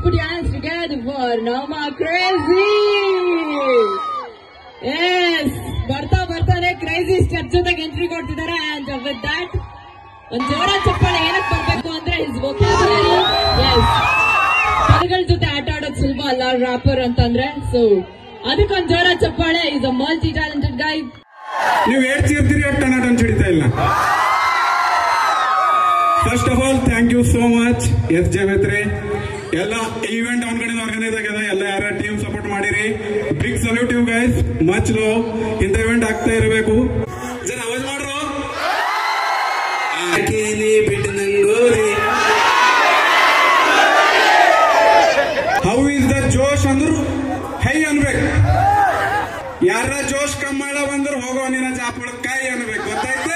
put your hands together for Nama Crazy. Yes, ಬರ್ತಾ ಬರ್ತಾನೆ crazy step ಜೊತೆಗೆ entry ಕೊಡ್ತಿದ್ದಾರೆ ಅಂಡ್ ವಿತ್ ದಟ್ ಒಂದ್ ಜೋರ ಚಪ್ಪಾಳೆ ಏನಕ್ಕೆ ಬರ್ಬೇಕು ಅಂದ್ರೆ ಹಿಸ್ ವೊಕ್ಯಾಬುಲರಿ ಎಸ್ ಪದಗಳ ಜೊತೆ ಆಟ ಆಡೋದು ಸುಲಭ ಅಲ್ಲ ರಾಪರ್ ಅಂತಂದ್ರೆ ಸೊ ಅದಕ್ಕೊಂದ್ ಜೋರ ಚಪ್ಪಾಳೆ is a multi talented guy ನೀವು ಹೇಳ್ತಿರ್ತೀರಿ ಅಟ್ ಟನಾಟ್ ಅಂತ ಹಿಡಿತಾ ಇಲ್ಲ first of all thank you so much S J ಮೆತ್ರೆ ಎಲ್ಲ ಈವೆಂಟ್ ಅವನ ಕಡೆ ಆರ್ಗನೈಸ್ ಆಗ್ಯದ ಎಲ್ಲ ಯಾರ ಟೀಮ್ ಸಪೋರ್ಟ್ ಮಾಡಿರಿ ಬಿಗ್ ಸಲ್ಯೂಟ್ ಯು ಗೈಸ್ ಮಚ್ ಲೋ ಇಂಥ ಇವೆಂಟ್ ಆಗ್ತಾ ಇರಬೇಕು ಜರ ಅವಾಜ್ ಮಾಡ್ರು ಬಿಟ್ಟು ನಂಗೋರಿ ಹೌ ಇಸ್ ದ ಜೋಶ್ ಅಂದ್ರು ಹೈ ಅನ್ಬೇಕು ಯಾರ ಜೋಶ್ ಕಮ್ಮಳ ಬಂದ್ರು ಹೋಗೋ ನಿನ್ನ ಚಾಪಳ ಕೈ ಅನ್ಬೇಕು ಗೊತ್ತಾಯ್ತು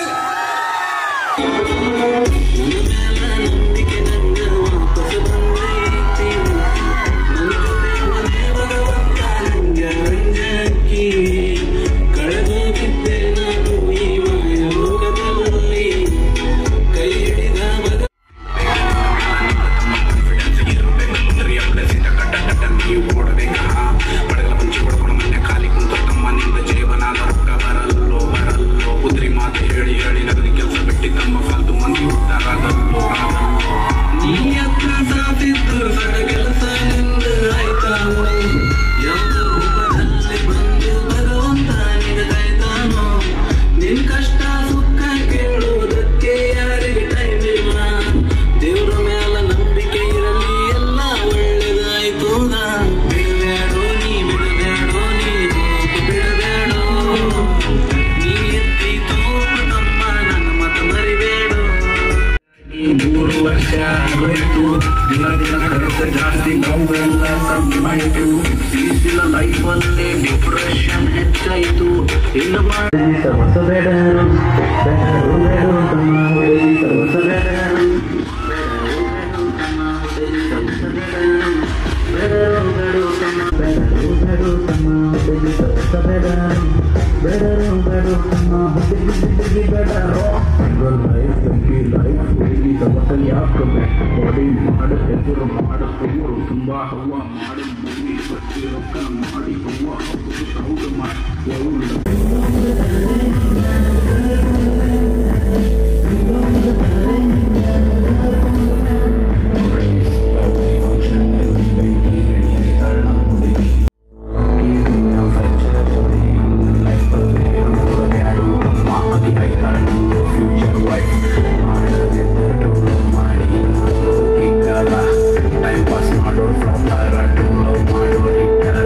ಹೇಳಿ ಹೇಳಿ ನಗದಿ ಕೆಲಸ ಬಿಟ್ಟಿ ತಮ್ಮ ಫಲ್ತು ಮಂದಿ ಉದ್ದಾರಾಗಲ್ಲೋ ನೀ ಹತ್ರ ಸಾಧಿದ್ದು ಸಡ ಕೆಲಸ ನಿಂದು ಆಯ್ತಾನೋ ಯಾವ ರೂಪದಲ್ಲಿ ಬಂದು ಭಗವಂತ ನಿನಗೆ ಕಾಯ್ತಾನೋ ನಿನ್ ಕಷ್ಟ ಸುಖ ಕೇಳುವುದಕ್ಕೆ ಯಾರಿಗೆ ಟೈಮ್ ಇಲ್ಲ ದೇವ್ರ ಮೇಲೆ ನಂಬಿಕೆ ಇರಲಿ ಎಲ್ಲ ಒಳ್ಳೇದಾಯ್ತು ಬಿಡಬೇಡೋ ನೀ ಬಿಡಬೇಡೋ ನೀ ಹೋಗು ಬಿಡಬೇಡೋ ನೀ ಎತ್ತಿ ತೋಪು ತಮ್ಮ ನನ್ನ ಮತ ಮರಿಬೇಡೋ ಮೂರು ವರ್ಷ ಆಗೋಯ್ತು ದಿನ ದಿನ ಖರ್ಚ ಜಾಸ್ತಿ ನೋವೆಲ್ಲ ಕಮ್ಮಿ ಮಾಡಿತು ಈಸಿನ ಲೈಫಲ್ಲಿ ಡಿಪ್ರೆಷನ್ ಹೆಚ್ಚಾಯ್ತು ಇನ್ನು ಮಾಡಿ ಸರ್ವಸ ಬೇಡ ಬೇಡರು ಬೇಡ ತಮ್ಮ ಸರ್ವಸ ಬೇಡ ಬೇಡರು ಬೇಡ ತಮ್ಮ ಬೇಡರು ಬೇಡ ತಮ್ಮ ಸರ್ವಸ ಬೇಡ ಬೇಡರು ಬೇಡ ತಮ್ಮ ಹುಡುಗಿ ಬೇಡರೋ ಲೈಫ್ ಲಂಕಿ ಲೈಫ್ ಹುಡುಗಿ ಸಮತಲಿ ಹಾಕಬೇಕು ಬಾಡಿ ಮಾಡು ಹೆಸರು ಮಾಡು ಹೂವು ತುಂಬಾ ಹೂವ ಮಾಡಿ ಭೂಮಿ ಬಚ್ಚಿ ರೊಕ್ಕ ಮಾಡಿ ಹೂವ ಹೌದು ಹೌದು ಮಾಡಿ ಟೈಮ್ ಪಾಸ್ ಮಾಡೋರು ಫ್ಲಾಪ್ ಟು ಲವ್ ಮಾಡೋರು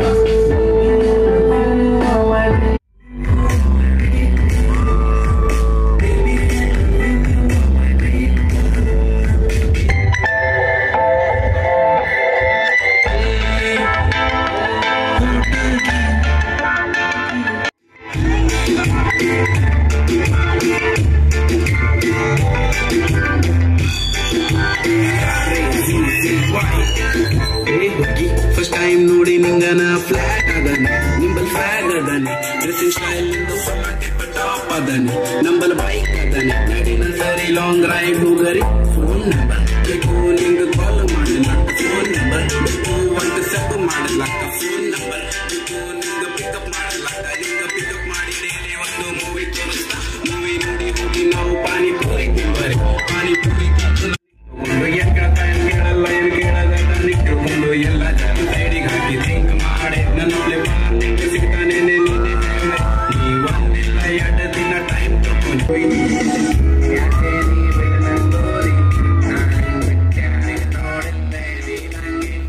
ಫಸ್ಟ್ ಟೈಮ್ ನೋಡಿ ನಿಂಗನ ಫ್ಲಾಟ್ ಅದನೆ ನಿಂಬಲ್ ಫ್ಯಾಗ್ ಅದನೆ ಡ್ರೆಸ್ಸಿಂಗ್ ಸ್ಟೈಲ್ ಟಾಪ್ ಅದನೆ ನಂಬಲ್ ಬೈಕ್ ಅದನೆ ನಡಿನ ಸರಿ ಲಾಂಗ್ ರೈಡ್ ಹೋಗರಿ ಫೋನ್ ನಂಬರ್ ಬೇಕು ನಿಂಗ ಕಾಲ್ ಮಾಡಲ್ಲ ಫೋನ್ ನಂಬರ್ ಬೇಕು ಒಂದು ಸೆಟ್ ಮಾಡಲಕ್ಕ ಫೋನ್ ನಂಬರ್ ಬೇಕು ನಿಂಗ ಪಿಕಪ್ ಮಾಡಲಕ್ಕ ನಿಂಗ ಪಿಕಪ್ ಮಾಡಿ ಡೈಲಿ ಒಂದು ಮೂವಿ ತೋರಿಸ್ತಾ ಮೂವಿ ನೋಡಿ ಹೋಗಿ ನಾವು ಪಾನಿಪುರಿ ತಿಂಬರಿ ಪಾನಿಪುರಿ ತಿಂದು ಏನ್ ಕೇಳ್ತಾ ಏನ್ ಕೇಳಲ್ಲ ಏನ್ ಕೇಳದ ನಿಂತ್ಕೊಂಡು ಎಲ್ಲ ಜನ ಸೈಡಿಗೆ ಹಾಕಿ ಥಿಂಕ್ ಮಾಡಿ ನನ್ನೊಳ್ಳೆ ನಿಂಗೆ ಸಿಗ್ತಾನೆ ನೀನೆ ಹೇಳೆ ನೀ ಒಂದಿಲ್ಲ ಎರಡು ದಿನ ಟೈಮ್ ತಗೊಂಡು ಯಾಕೆ ನೀ ಬಿಡನಂದೋರಿ ನಾನು ಬಿಟ್ಟೆ ನೋಡಿದ್ದೆ ನೀ ನಂಗೆ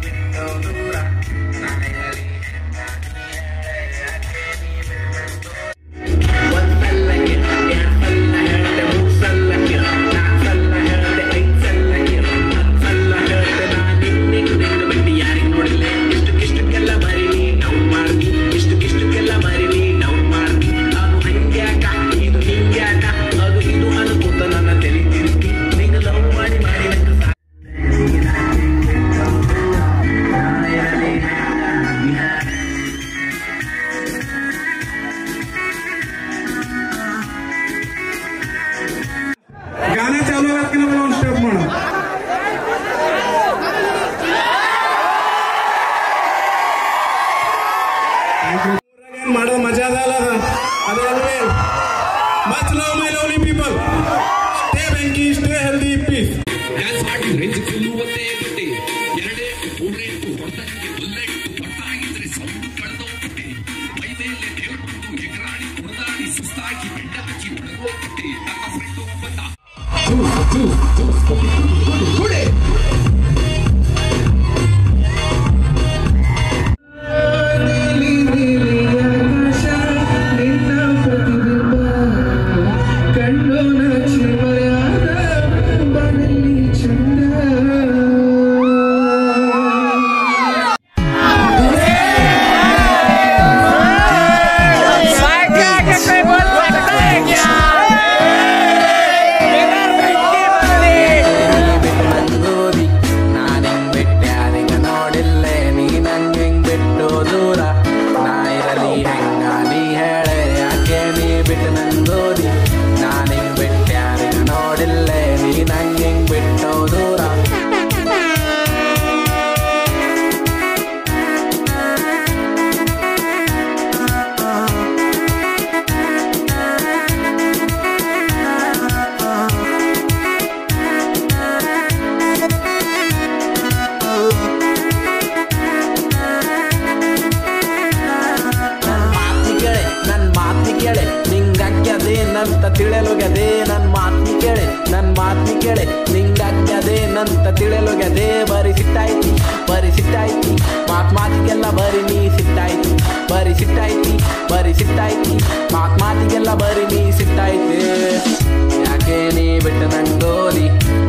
ಮಾತಿಗೆಲ್ಲ ಬರೀ ನೀ ಸಿಟ್ಟಾಯ್ತಿ ಬರೀ ಸಿಟ್ಟಾಯ್ತಿ ಬರೀ ಸಿಟ್ಟಾಯ್ತಿ ಮಾತ್ ಮಾತಿಗೆಲ್ಲ ಬರೀ ನೀ ಸಿಟ್ಟಾಯ್ತಿ ಯಾಕೆ ನೀ ಬಿಟ್ಟ ನಂಗೋಲಿ